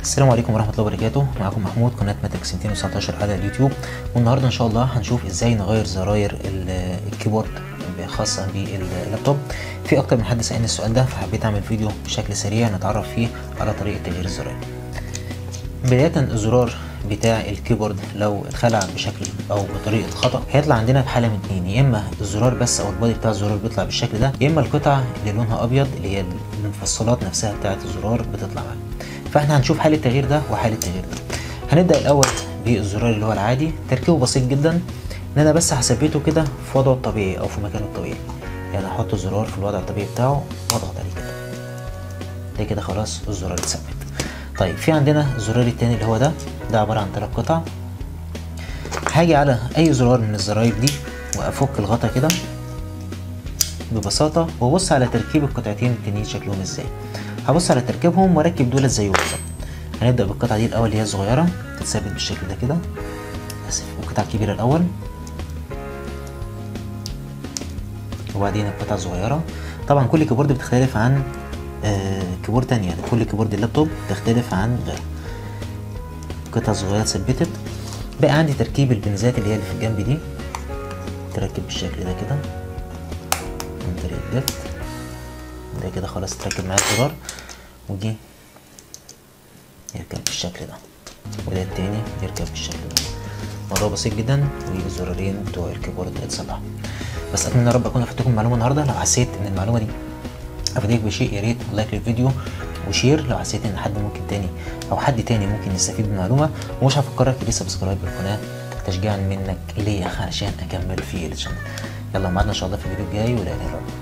السلام عليكم ورحمة الله وبركاته معكم محمود قناة ماتريكس 219 على اليوتيوب والنهاردة إن شاء الله هنشوف إزاي نغير زراير ال- الكيبورد خاصة باللابتوب في أكتر من حد سألني السؤال ده فحبيت أعمل فيديو بشكل سريع نتعرف فيه على طريقة تغيير الزراير بداية الزرار بتاع الكيبورد لو اتخلع بشكل او بطريقه خطا هيطلع عندنا بحاله من اتنين يا اما الزرار بس او البادي بتاع الزرار بيطلع بالشكل ده يا اما القطعه اللي لونها ابيض اللي هي المفصلات نفسها بتاعه الزرار بتطلع معانا فاحنا هنشوف حاله التغيير ده وحاله التغيير ده هنبدا الاول بالزرار اللي هو العادي تركيبه بسيط جدا ان انا بس هثبته كده في وضعه الطبيعي او في مكانه الطبيعي يعني احط الزرار في الوضع الطبيعي بتاعه واضغط عليه كده ده كده خلاص الزرار اتثبت طيب في عندنا الزرار التاني اللي هو ده ده عبارة عن تلات قطع هاجي على أي زرار من الزراير دي وأفك الغطا كده ببساطة وأبص على تركيب القطعتين التانيين شكلهم ازاي هبص على تركيبهم وأركب دولت زيهم بالظبط هنبدأ بالقطعة دي الأول اللي هي الصغيرة تتثبت بالشكل ده كده آسف القطعة الكبيرة الأول وبعدين القطعة الصغيرة طبعا كل كيبورد بتختلف عن آه كيبورد تانية يعني كل كيبورد اللابتوب تختلف عن غيره قطعة صغيرة اتثبتت بقى عندي تركيب البنزات اللي هي اللي في الجنب دي تركب بالشكل ده كده من طريق اللفت ده كده خلاص اتركب معايا الزرار ودي يركب بالشكل ده وده التاني يركب بالشكل ده موضوع بسيط جدا والزرارين بتوع الكيبورد اتصلحوا بس اتمنى يا رب اكون افدتكم المعلومه النهارده لو حسيت ان المعلومه دي افاديك بشيء يا ريت لايك للفيديو وشير لو حسيت ان حد ممكن تاني او حد تاني ممكن يستفيد من المعلومه ومش هفكرك تدي سبسكرايب للقناه تشجيعا منك ليا علشان اكمل في الشانل يلا معانا ان شاء الله في الفيديو الجاي ولا اله الا الله